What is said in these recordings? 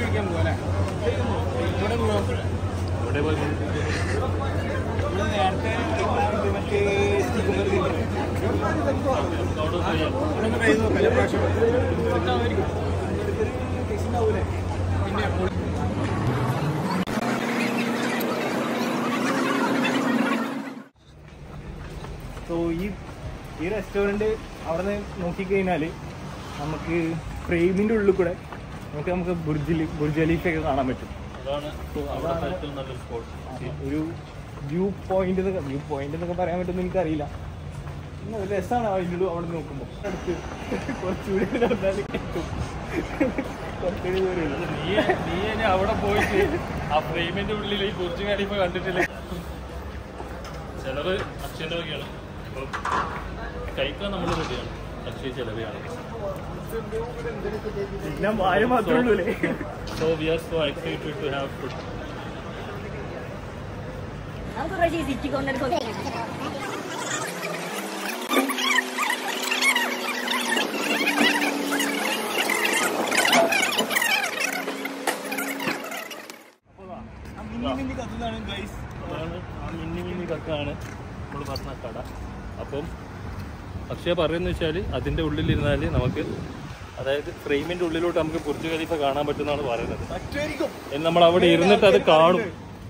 കഴിക്കാൻ പോകാം അല്ലേ ഇവിടെ പോവാം ഇവിടെ പോയി ഇവിടെ നേരത്തെ മറ്റേ ചിക്കൻ കറി അവിടെ പോയി ഒന്ന് ട്രൈ ചെയ്ത് നോക്കാം പ്രാവശ്യം ഇതായിരിക്കും ടേസ്റ്റ് ഉണ്ടാവൂലേ പിന്നെ പൊളി- സോ ഈ ഈ റെസ്റ്റോറൻറ്റ് അവിടെ നിന്ന് നോക്കിക്കഴിഞ്ഞാൽ നമുക്ക് ഫ്രെയിമിൻ്റെ ഉള്ളിൽ കൂടെ നമുക്ക് നമുക്ക് ബുർജിൽ ബുർജ് ഖലീഫയൊക്കെ കാണാൻ പറ്റും അതാണ് അവിടുത്തെ ഏറ്റവും നല്ലൊരു സ്പോട്ട് ഒരു വ്യൂ പോയിന്റ് എന്നൊക്കെ വ്യൂ പോയിന്റ് എന്നൊക്കെ പറയാൻ പറ്റുമെന്ന് എനിക്കറിയില്ല പിന്നെ ഒരു രസമാണ് അതിൻ്റെ ഉള്ളിൽ അവിടെ നോക്കുമ്പോൾ അടുത്ത് കുറച്ചുകൂടി നടന്നാൽ കിട്ടും കുറച്ചുകൂടി ദൂരമില്ല നീ നീ ഇനി അവിടെ പോയിട്ട് ആ ഫ്രെയിമിന്റെ ഉള്ളിൽ ഈ കുറിച്ച് ഖലീഫ കണ്ടിട്ടില്ല ചെലവ് അക്ഷയന്റെ വകയാണ് അപ്പം കഴിക്കാൻ നമ്മൾ റെഡിയാണ് അക്ഷയ ചെലവയാണ് ഞാൻ വായ മാത്രമേ ഉള്ളൂ അല്ലേ so we are so excited to have food നമുക്ക് കുറച്ച് സിറ്റി കോർണർ മിന്നി കത്തുന്നതാണ് ഗൈസ് അതാണ് ആ മിന്നി മിന്നി കക്കാണ് നമ്മൾ പറഞ്ഞ കട അപ്പം പക്ഷേ പറയുന്നത് വെച്ചാൽ അതിൻ്റെ ഉള്ളിലിരുന്നാൽ നമുക്ക് അതായത് ഫ്രെയിമിൻ്റെ ഉള്ളിലോട്ട് നമുക്ക് ബുർജ് ഖലീഫ കാണാൻ പറ്റുമെന്നാണ് പറയുന്നത് പറ്റുമായിരിക്കും ഇനി നമ്മൾ അവിടെ ഇരുന്നിട്ട് അത് കാണും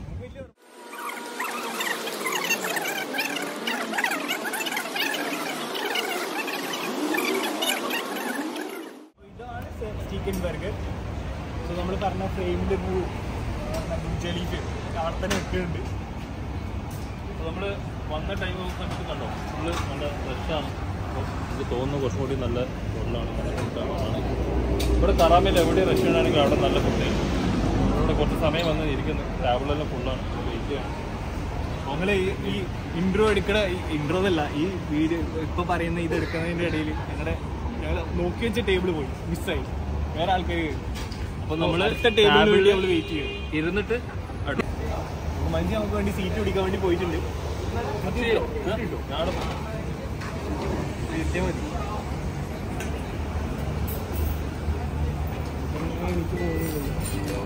ഇതാണ് ചിക്കൻ ബർഗർ സോ നമ്മൾ പറഞ്ഞ ഫ്രെയിമിൽ ജലീഫ് അവിടെ തന്നെ വെക്കുന്നുണ്ട് അപ്പോൾ നമ്മൾ വന്ന ടൈം സമയത്ത് കണ്ടോ ഫുള്ള് നല്ല ഫ്രഷാണ് അപ്പോൾ എനിക്ക് തോന്നുന്നു കുറച്ചും കൂടി നല്ല വെള്ളമാണ് നല്ല ഫുഡാണ് ഇവിടെ കറാമിൽ എവിടെ റെസ്റ്റോറൻ്റ് ആണെങ്കിൽ അവിടെ നല്ല ഫുഡ് ഇവിടെ കുറച്ച് സമയം വന്ന് ഇരിക്കുന്നു ട്രാവലെല്ലാം ഫുള്ളാണ് വെയിറ്റ് ചെയ്യണം നിങ്ങൾ ഈ ഇൻട്രോ എടുക്കണ ഇൻട്രോ എന്നല്ല ഈ വീഡിയോ ഇപ്പൊ പറയുന്ന ഇത് എടുക്കുന്നതിന്റെ ഇടയിൽ ഞങ്ങളുടെ ഞങ്ങൾ നോക്കി വെച്ച ടേബിൾ പോയി മിസ്സായി വേറെ ആൾക്കാർ അപ്പോൾ നമ്മൾ അടുത്ത ടേബിളിന് വേണ്ടി നമ്മൾ വെയിറ്റ് ചെയ്യും ഇരുന്നിട്ട് അടു- അപ്പൊ മനുഷ്യ നമുക്ക് വേണ്ടി സീറ്റ് പിടിക്കാൻ വേണ്ടി പോയിട്ടുണ്ട് നമുക്ക് ചെയ്യോ? കിട്ടോ? കിട്ടോ? ഞാനവിടെ കിട്ടിയാ മതി എനിക്ക് തോന്നുന്നില്ല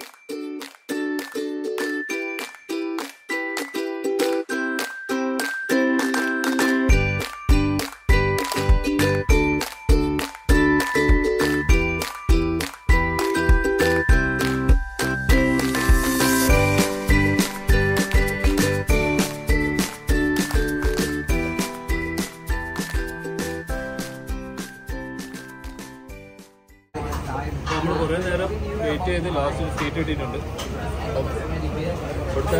നമ്മൾ കുറേ നേരം വെയിറ്റ് ചെയ്ത് ലാസ്റ്റ് സീറ്റ് കിട്ടിയിട്ടുണ്ട് അപ്പം ഇവിടുത്തെ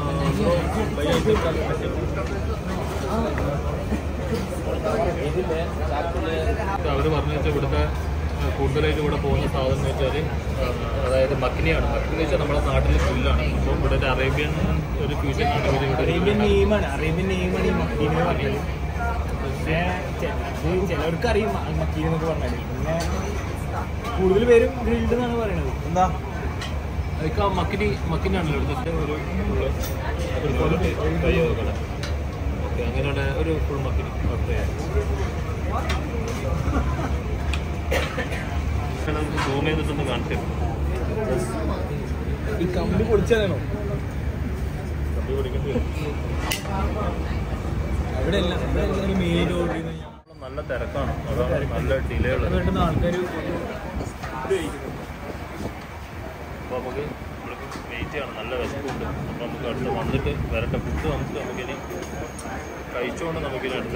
അവർ പറഞ്ഞു വെച്ചാൽ ഇവിടുത്തെ ആ, കൂടുതലായിട്ട് ഇവിടെ പോകുന്ന സാധനം എന്ന് വെച്ചാൽ അതായത് മക്കിനിയാണ് മക്കിനി വെച്ചാൽ നമ്മുടെ നാട്ടിൽ പുല്ലാണ് അപ്പോൾ ഇവിടെ ഒരു അറേബ്യൻ ഒരു ഫ്യൂഷൻ ആണ് ഇവർ ഇവിടെ അറേബ്യൻ നെയ്മാണ് അറേബ്യൻ നെയ്മാണ് ഈ മക്കീന് പറഞ്ഞത് പക്ഷേ ചെ- അത് ചിലവർക്ക് അറിയും മക്കീൻ എന്നൊക്കെ പറഞ്ഞാൽ പിന്നെ കൂടുതൽ പേരും ഗ്രിൽഡ് എന്നാണ് പറയുന്നത് എന്താ അതൊക്കെ ആ മക്കിനി മക്കിനാണല്ലോ ഇവിടുത്തെ ഒരു ഫുള്ള് ഒരു ക്വാളിറ്റി കൈ നോക്കണം ഓക്കെ അങ്ങനെയുള്ള ഒരു ഫുൾ മക്കിനി ഓക്കെ സൂം ചെയ്തിട്ടൊന്ന് കാണിച്ചു ഈ കമ്പി പൊളിച്ചതാണോ കമ്പി പിടിക്കേണ്ടി വരും അവിടെ എല്ലാം ഇവിടെ എല്ലാം ഒരു മെയിൻ ഓർഡർ ചെയ്യുന്ന നല്ല തിരക്കാണ് അതാണ് നല്ല ഡിലേ ഉള്ളത് വേണ്ടുന്ന ആൾക്കാർ അപ്പോൾ നമുക്ക് നമ്മൾക്ക് വെയിറ്റ് ചെയ്യണം നല്ല വിശപ്പുണ്ട് അപ്പോൾ നമുക്ക് അടുത്ത് വന്നിട്ട് വരട്ടെ ഫുഡ് വന്നിട്ട് നമുക്കിനി കഴിച്ചുകൊണ്ട് നമുക്കിനി അടുത്ത്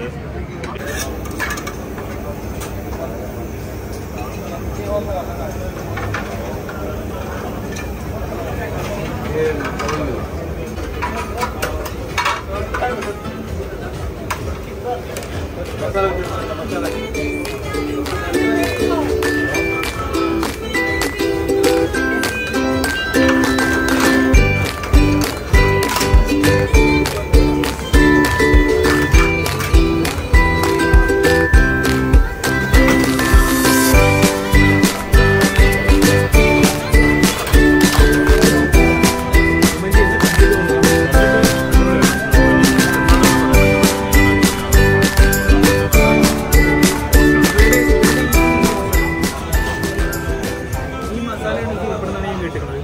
Thank കിട്ടുന്നത്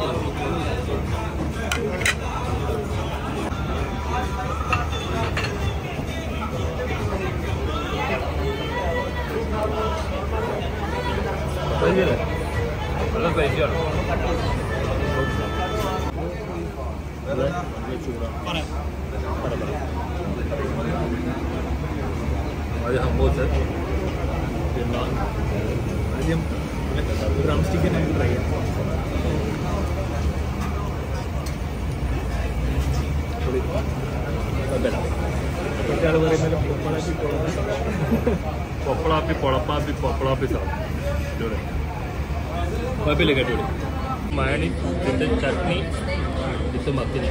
നല്ല സ്പൈസിയാണ് ചൂടാണ് അത് സംഭവിച്ച് പിന്നെ ആദ്യം ഡ്രം സ്റ്റിക്ക് തന്നെ ട്രൈ ചെയ്യാം കുഴപ്പമില്ല മറ്റേ ആൾ പറയുന്നത് പൊളപ്പളാക്കി പൊപ്പളാപ്പി പൊളപ്പാപ്പി പൊപ്പളാപ്പി സാർ അടിപൊളി കുഴപ്പമില്ല കേട്ടോളി മയണി വിത്ത് ചട്നി വിത്ത് മത്തിന്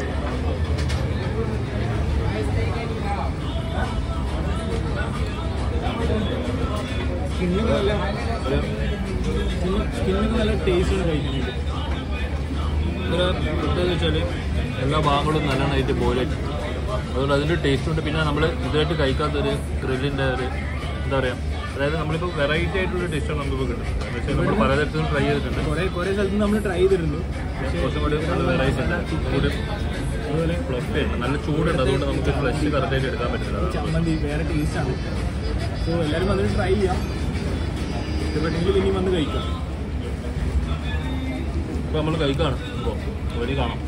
സ്കിന്നൊക്കെ നല്ല ഒരു സ്കിന്നൊക്കെ നല്ല ടേസ്റ്റ് ഉണ്ട് കഴിക്കാനായിട്ട് ഇതിന് പ്രത്യേകത വെച്ചാൽ എല്ലാ ഭാഗങ്ങളും നല്ലോണമായിട്ട് ബോയിലായിട്ട് അതുകൊണ്ട് അതിൻ്റെ ടേസ്റ്റ് ഉണ്ട് പിന്നെ നമ്മൾ ഇതായിട്ട് കഴിക്കാത്തൊരു ഗ്രില്ലിൻ്റെ ഒരു എന്താ പറയുക അതായത് നമ്മളിപ്പോൾ വെറൈറ്റി ആയിട്ടുള്ള ഡിഷാണ് നമുക്കിപ്പോൾ കിട്ടുന്നത് എന്ന് വെച്ചാൽ നമ്മൾ പലതരത്തിലും ട്രൈ ചെയ്തിട്ടുണ്ട് കുറേ കുറേ സ്ഥലത്ത് നമ്മൾ ട്രൈ ചെയ്തിട്ടുണ്ട് പക്ഷേ കുറച്ചും കൂടി നല്ല വെറൈറ്റി ഉണ്ട് ചൂട് അതുപോലെ ഫ്ലഫി ഉണ്ട് നല്ല ചൂടുണ്ട് അതുകൊണ്ട് നമുക്ക് ഫ്ലഷ് കറക്റ്റായിട്ട് എടുക്കാൻ പറ്റില്ല ചമ്മന്തി വേറെ ടേസ്റ്റാണ് സോ എല്ലാവരും വന്നിട്ട് ട്രൈ ചെയ്യാം ഇഷ്ടപ്പെട്ടെങ്കിൽ ഇനി വന്ന് കഴിക്കാം ഇപ്പോൾ നമ്മൾ കഴിക്കുകയാണ് ഇപ്പോൾ വഴി കാണാം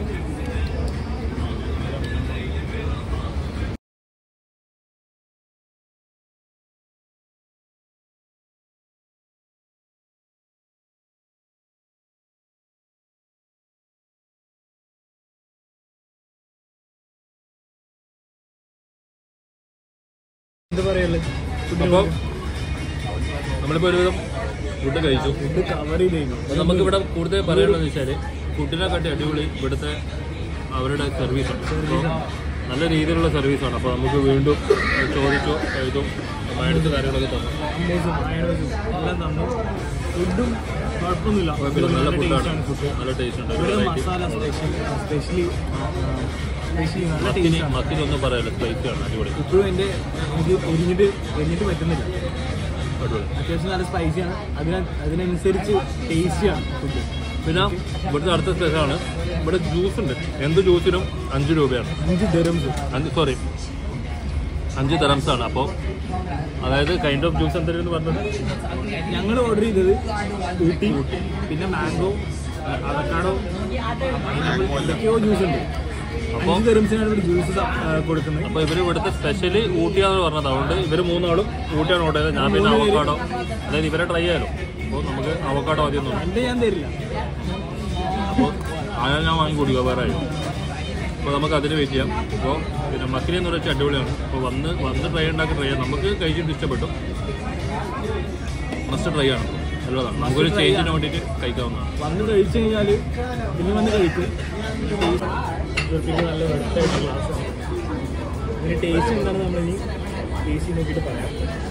എന്താ പറയുള്ളത് അപ്പോൾ നമ്മളിപ്പോൾ ഒരുവിധം ഫുഡ് കഴിച്ചു ഫുഡ് കവർ ചെയ്ത് കഴിഞ്ഞു അപ്പോൾ നമുക്ക് ഇവിടെ കൂടുതൽ പറയാനുള്ളത് വെച്ചാൽ ഫുഡിനെക്കാട്ടി അടിപൊളി ഇവിടുത്തെ അവരുടെ സർവീസാണ് അപ്പോൾ നല്ല രീതിയിലുള്ള സർവീസാണ് അപ്പോൾ നമുക്ക് വീണ്ടും ചോദിച്ചു എഴുതും മേടിച്ച കാര്യങ്ങളൊക്കെ തന്നു മയണൈസും മയണൈസും എല്ലാം തന്നു ഫുഡും കുഴപ്പമൊന്നുമില്ല കുഴപ്പമില്ല നല്ല taste ഫുഡാണ് ആണ് ഫുഡ് നല്ല ടേസ്റ്റ് ഉണ്ട് ഇവിടെ variety masala special specially specially നല്ല മത്തിന് ടേസ്റ്റ് ആണ് മത്തിനൊന്നും പറയാല്ല സ്പൈസിയാണ് അടിപൊളി ഇപ്പോഴും എൻ്റെ എനിക്ക് എരിഞ്ഞിട്ട് എരിഞ്ഞിട്ട് പറ്റുന്നില്ല അടിപൊളി അത്യാവശ്യം നല്ല സ്പൈസിയാണ് അതിന അതിനനുസരിച്ച് ടേസ്റ്റിയാണ് ഫുഡ് പിന്നെ ഇവിടുത്തെ അടുത്ത സ്പെഷ്യലാണ് ഇവിടെ ജ്യൂസ് ഉണ്ട് എന്ത് ജ്യൂസിനും അഞ്ച് രൂപയാണ് അഞ്ച് ദരംസ് അഞ്ച് സോറി അഞ്ച് തെറംസ് ആണ് അപ്പോൾ അതായത് കൈൻഡ് ഓഫ് ജ്യൂസ് എന്തെങ്കിലും പറഞ്ഞത് ഞങ്ങൾ ഓർഡർ ചെയ്തത് ഊട്ടി പിന്നെ മാംഗോ അവക്കാടോ എന്തൊക്കെയോ ജ്യൂസ് ഉണ്ട് അപ്പോൾ അഞ്ച് ദരംസിനാണ് ഇവിടെ ജ്യൂസ് കൊടുക്കുന്നത് അപ്പോൾ ഇവർ ഇവിടുത്തെ സ്പെഷ്യലി ഊട്ടിയാന്ന് പറഞ്ഞത് അതുകൊണ്ട് ഇവർ മൂന്നാളും ഊട്ടിയാണ് ഓർഡർ ചെയ്തത് ഞാൻ പിന്നെ അവക്കാടോ അതായത് ഇവരെ ട്രൈ ചെയ്യാലോ അപ്പോൾ നമുക്ക് അവക്കാടോ ആദ്യം നോക്കാം എൻ്റെ ഞാൻ തരില്ല അപ്പോൾ അത് ഞാൻ വാങ്ങി കുടിക്കുക വേറെ ആയി അപ്പോൾ നമുക്ക് അതിന് വെയിറ്റ് ചെയ്യാം അപ്പോൾ പിന്നെ മക്കിനി എന്ന് വെച്ചാൽ അടിപൊളിയാണ് അപ്പോൾ വന്ന് വന്ന് ട്രൈ ഉണ്ടാക്കി ട്രൈ ചെയ്യാം നമുക്ക് കഴിച്ചിട്ട് ഇഷ്ടപ്പെട്ടു മസ്റ്റ് ട്രൈ ആണ് നല്ലതാണ് നമുക്കൊരു ചേഞ്ചിന് വേണ്ടിയിട്ട് കഴിക്കാവുന്നതാണ് വന്ന് കഴിച്ചു കഴിഞ്ഞാൽ പിന്നെ വന്ന് കഴിക്കും പിന്നെ നല്ല വെട്ടായിട്ട് ഗ്ലാസ് ഇതിന് ടേസ്റ്റ് എന്താണ് നമ്മളിനി ടേസ്റ്റ് നോക്കിയിട്ട് പറയാം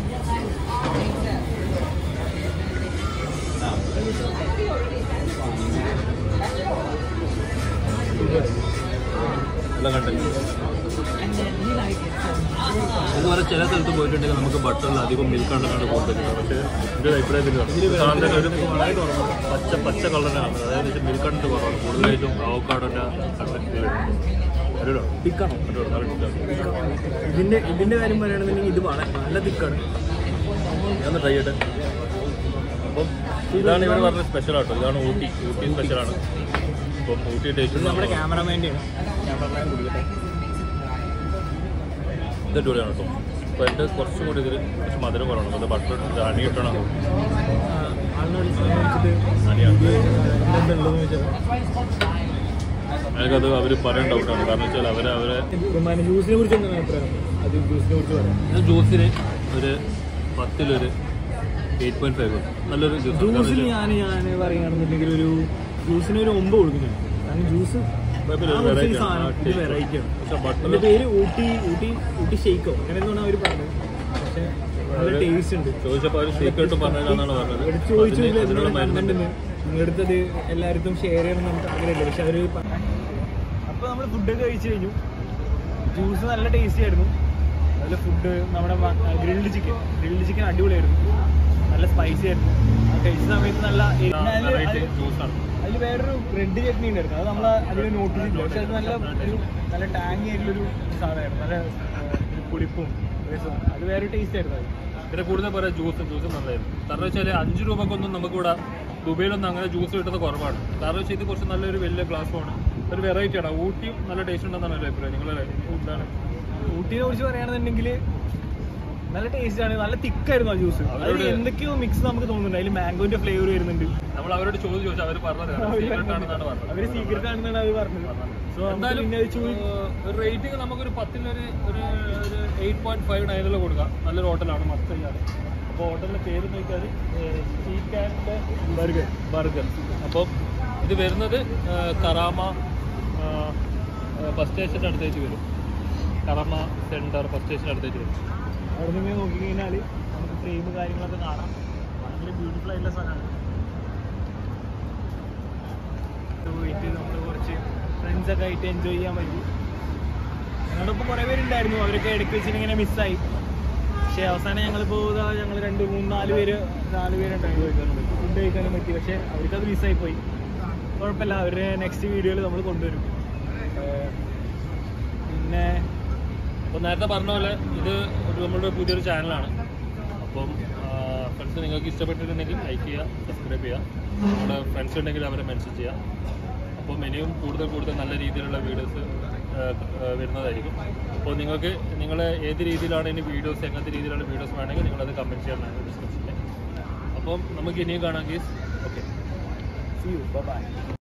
നല്ല കണ്ടന്റ് ഇതുവരെ ചില സ്ഥലത്ത് പോയിട്ടുണ്ടെങ്കിൽ നമുക്ക് ബട്ടറിൽ അധികം മിൽക്ക് കണ്ടനാണ് കൂടുതൽ പക്ഷേ എൻ്റെ ഒരു അഭിപ്രായത്തിൽ സാധനം ഒരു പച്ച പച്ച കളറിനാണ് അതായത് മിൽക്ക് കണ്ടന്റ് കുറവാണ് കൂടുതലായിട്ടും അവക്കാടോൻ്റെ കണ്ടന്റ് അടിപൊളിയാണ് തിക്കാണോ അടിപൊളി നല്ല ടേസ്റ്റാണ് ഇതിൻ്റെ ഇതിൻ്റെ കാര്യം പറയുകയാണെന്നുണ്ടെങ്കിൽ ഇത് വളരെ നല്ല തിക്കാണ് ഞാൻ ട്രൈ ചെയ്യട്ടെ അപ്പം ഇതാണ് ഇവർ പറഞ്ഞ സ്പെഷ്യൽ ആട്ടോ ഇതാണ് ഊട്ടി ഊട്ടി സ്പെഷ്യലാണ് അപ്പം ഊട്ടി ടേസ്റ്റ് ഇത് നമ്മുടെ ക്യാമറമാൻ്റെയാണ് ക്യാമറമാൻ കൊടുക്കട്ടെ ഇത് അടിപൊളിയാണ് കേട്ടോ അപ്പോൾ എൻ്റെ കുറച്ചും കൂടി ഇതിൽ കുറച്ച് മധുരം കുറവാണ് അത് ബട്ടർ അണി കിട്ടണം ആളിനോട് ചോദിച്ചിട്ട് അണിയാണ് എന്തുള്ളതെന്ന് വെച്ചാൽ എനിക്കത് അവർ പറയാൻ ഡൗട്ടാണ് കാരണം വെച്ചാൽ അവർ അവരെ പിന്നെ ജ്യൂസിനെ കുറിച്ച് എന്താണ് അഭിപ്രായം അത് ജ്യൂസിനെ കുറിച്ച് പറയാം ഇത് ജ്യൂസിന് ഒരു പത്തിലൊരു എയ്റ്റ് പോയിൻറ്റ് ഫൈവ് നല്ലൊരു ജ്യൂസ് ജ്യൂസിൽ ഞാൻ ഞാൻ പറയുകയാണെന്നുണ്ടെങ്കിൽ ഒരു ജ്യൂസിന് ഒരു ഒമ്പത് കൊടുക്കുന്നതാണ് കാരണം ജ്യൂസ് വെറൈറ്റി വെറൈറ്റി ആണ് പക്ഷേ ബട്ടർ അതിന്റെ പേര് ഊട്ടി ഊട്ടി ഊട്ടി ഷെയ്ക്കോ അങ്ങനെ എന്താണ് അവർ പറഞ്ഞത് പക്ഷെ നല്ല ടേസ്റ്റ് ഉണ്ട് ചോദിച്ചപ്പോൾ അവർ സീക്രട്ട് പറഞ്ഞതാണ് പറഞ്ഞത് ഇവിടെ ചോദിച്ചു അതിന് ഇതിനുള്ള അതിനുള്ള മരുന്നുണ്ട് കണ്ടന്റ് നിങ്ങളുടെ അടുത്തത് എല്ലാവർക്കും ഷെയർ ചെയ്യണം നമുക്ക് ആഗ്രഹമില്ല പക്ഷെ അവര് അപ്പൊ നമ്മൾ ഫുഡ് കഴിച്ചു കഴിഞ്ഞു ജ്യൂസ് നല്ല ടേസ്റ്റി ആയിരുന്നു അതുപോലെ ഫുഡ് നമ്മുടെ ഗ്രിൽഡ് ചിക്കൻ ഗ്രിൽഡ് ചിക്കൻ അടിപൊളിയായിരുന്നു നല്ല സ്പൈസി ആയിരുന്നു ആ കഴിച്ച സമയത്ത് നല്ല എരി- ആ, അതില് variety. അതില് ജ്യൂസാണ് അതിൽ വേറൊരു റെഡ് ചട്നി ഉണ്ടായിരുന്നു അത് നമ്മൾ അതിൽ നോട്ടീസ് ചെയ്തില്ല പക്ഷെ അത് നല്ല ഒരു നല്ല ടാങ്ങി ആയിട്ടുള്ളൊരു സാധനമായിരുന്നു നല്ല ആ, ഒരു പുളിപ്പും രസവും അത് വേറെ ടേസ്റ്റ് ആയിരുന്നു അത് പിന്നെ കൂടുതൽ പറയാം ജ്യൂസ് ജ്യൂസ് നല്ലതായിരുന്നു കാരണം വെച്ചാൽ അഞ്ച് രൂപക്കൊന്നും നമുക്കിവിടെ ദുബൈയിലൊന്നും അങ്ങനെ ജ്യൂസ് കിട്ടുന്നത് കുറവാണ് കാരണം വെച്ചാൽ ഇത് കുറച്ച് നല്ലൊരു വലിയ ഗ്ലാസ്സാണ് ഒരു വെറൈറ്റി ആണ് ഊട്ടിയും നല്ല ടേസ്റ്റ് ഉണ്ടെന്നാണ് എൻ്റെ അഭിപ്രായം നിങ്ങളുടെ എന്താണ് ഊട്ടിനെ കുറിച്ച് പറയുകയാണെന്നുണ്ടെങ്കിൽ നല്ല ടേസ്റ്റ് ആണ് നല്ല തിക്കായിരുന്നു ആ ജ്യൂസ് അതിൽ അവരോട് എന്തൊക്കെയോ മിക്സ് നമുക്ക് തോന്നുന്നുണ്ട് അതിൽ മാംഗോന്റെ ഫ്ലേവർ വരുന്നുണ്ട് നമ്മൾ അവരോട് ചോദിച്ചു ചോദിച്ചാൽ അവർ പറഞ്ഞതാണ് സീക്രട്ട് ആണെന്നാണ് പറഞ്ഞത് അവര് സീക്രട്ട് ആണെന്നാണ് അത് പറഞ്ഞത് സോ എന്തായാലും പിന്നെ അത് ചോദി റേറ്റിംഗ് നമുക്കൊരു പത്തിലൊരു ഒരു ഒരു എയ്റ്റ് പോയിന്റ് ഫൈവ് നയനിൽ കൊടുക്കാം നല്ലൊരു ഹോട്ടലാണ് മസ്തയ്യാണ് അപ്പോൾ ഹോട്ടലിൻ്റെ പേര് നോക്കിയാൽ ചീക്ക് ആൻഡ് ബർഗർ ബർഗർ അപ്പോൾ ഇത് വരുന്നത് ആ, കറാമ ബസ് സ്റ്റേഷൻ്റെ അടുത്തേക്ക് വരും കറാമ സെൻറ്റർ ബസ് സ്റ്റേഷൻ്റെ അടുത്തേക്ക് വരും അവിടെ നിന്ന് നോക്കി കഴിഞ്ഞാൽ നമുക്ക് ഫ്രെയിം കാര്യങ്ങളൊക്കെ കാണാം ഭയങ്കര ബ്യൂട്ടിഫുൾ ആയിട്ടുള്ള സ്ഥലമാണ് പോയിട്ട് നമ്മൾ കുറച്ച് ഫ്രണ്ട്സൊക്കെ ആയിട്ട് എൻജോയ് ചെയ്യാൻ പറ്റി ഞങ്ങളൊപ്പം കുറേ പേരുണ്ടായിരുന്നു അവരൊക്കെ ഇടയ്ക്ക് വെച്ചിട്ട് ഇങ്ങനെ മിസ്സായി പക്ഷേ അവസാനം ഞങ്ങളിപ്പോൾ ഞങ്ങൾ രണ്ട് മൂന്ന് നാല് പേര് നാല് പേരുണ്ടായിരുന്നു ഫുഡ് കഴിക്കാനും പറ്റി പക്ഷേ അവർക്കത് മിസ്സായി പോയി കുഴപ്പമില്ല അവരുടെ നെക്സ്റ്റ് വീഡിയോയിൽ നമ്മൾ കൊണ്ടുവരും ഏർ പിന്നെ അപ്പോൾ നേരത്തെ പറഞ്ഞ പോലെ ഇത് ഒരു നമ്മുടെ പുതിയൊരു ചാനലാണ് അപ്പം ഫ്രണ്ട്സ് നിങ്ങൾക്ക് ഇഷ്ടപ്പെട്ടിട്ടുണ്ടെങ്കിൽ ലൈക്ക് ചെയ്യുക സബ്സ്ക്രൈബ് ചെയ്യുക നമ്മുടെ ഫ്രണ്ട്സ് ഉണ്ടെങ്കിൽ അവരെ മെൻഷൻ ചെയ്യുക അപ്പോൾ ഇനിയും കൂടുതൽ കൂടുതൽ നല്ല രീതിയിലുള്ള വീഡിയോസ് വരുന്നതായിരിക്കും അപ്പോൾ നിങ്ങൾക്ക് നിങ്ങൾ ഏത് രീതിയിലാണ് ഇനി വീഡിയോസ് എങ്ങനത്തെ രീതിയിലുള്ള വീഡിയോസ് വേണമെങ്കിൽ നിങ്ങളത് കമൻറ്റ് ചെയ്യാൻ ഡിസ്ക്രിപ്ഷനിൽ അപ്പം നമുക്ക് ഇനിയും കാണാം guys okay see you bye bye